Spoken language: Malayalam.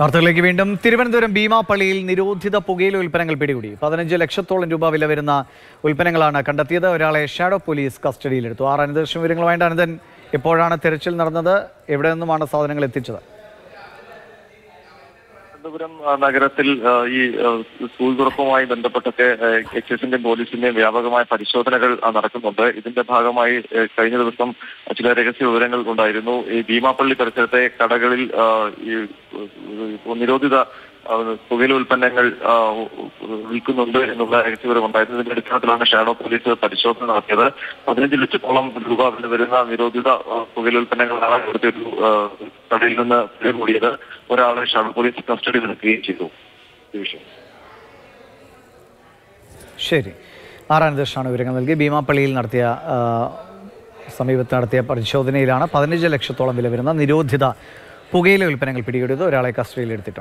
വാർത്തകളിലേക്ക് വീണ്ടും തിരുവനന്തപുരം ഭീമാപ്പള്ളിയിൽ നിരോധിത പുകയില ഉൽപ്പന്നങ്ങൾ പിടികൂടി പതിനഞ്ച് ലക്ഷത്തോളം രൂപ വില വരുന്ന ഉൽപ്പന്നങ്ങളാണ് കണ്ടെത്തിയത് ഒരാളെ ഷാഡോ പോലീസ് കസ്റ്റഡിയിലെടുത്തു ആറ് അനന്തലക്ഷം വിവരങ്ങളുമായിട്ട് അനന്തൻ എപ്പോഴാണ് തെരച്ചിൽ നടന്നത് എവിടെ നിന്നുമാണ് സാധനങ്ങൾ എത്തിച്ചത് തിരുവനന്തപുരം ആ, നഗരത്തിൽ ആ, ഈ ആ, സ്കൂൾ തുറപ്പുമായി ബന്ധപ്പെട്ടൊക്കെ എക്സൈസിന്റെയും പോലീസിന്റെയും വ്യാപകമായ പരിശോധനകൾ ആ, നടക്കുന്നുണ്ട് ഇതിന്റെ ഭാഗമായി ആ, കഴിഞ്ഞ ദിവസം ചില രഹസ്യ വിവരങ്ങൾ ഉണ്ടായിരുന്നു ഈ ഭീമാപ്പള്ളി പരിസരത്തെ കടകളിൽ ആ, ഈ ഉ, നിരോധിത ആ, പുകയില ഉൽപ്പന്നങ്ങൾ ആ, വിൽക്കുന്നുണ്ട് എന്നുള്ള രഹസ്യ വിവരം ഉണ്ടായിരുന്നു ഇതിന്റെ അടിസ്ഥാനത്തിലാണ് ഷാഡോ പോലീസ് പരിശോധന നടത്തിയത് പതിനഞ്ച് ലക്ഷത്തോളം രൂപ വില വരുന്ന നിരോധിത ആ, പുകയില ഉൽപ്പന്നങ്ങളാണ് ഇവിടുത്തെ ഒരു ആ, കടയിൽ നിന്ന് പിടികൂടിയത് ഒരാളെ ഷാഡോ പോലീസ് കസ്റ്റഡിയിൽ എടുക്കുകയും ചെയ്തു ഈ വിഷയം ശരി ആർ അനന്തകൃഷ്ണാണ് വിവരങ്ങൾ നൽകി ഭീമാപ്പള്ളിയിൽ നടത്തിയ ആ, സമീപത്ത് നടത്തിയ പരിശോധനയിലാണ് പതിനഞ്ച് ലക്ഷത്തോളം വില വരുന്ന നിരോധിത പുകയില ഉൽപ്പന്നങ്ങൾ പിടികൂടിയത് ഒരാളെ കസ്റ്റഡിയിൽ എടുത്തിട്ടുണ്ട്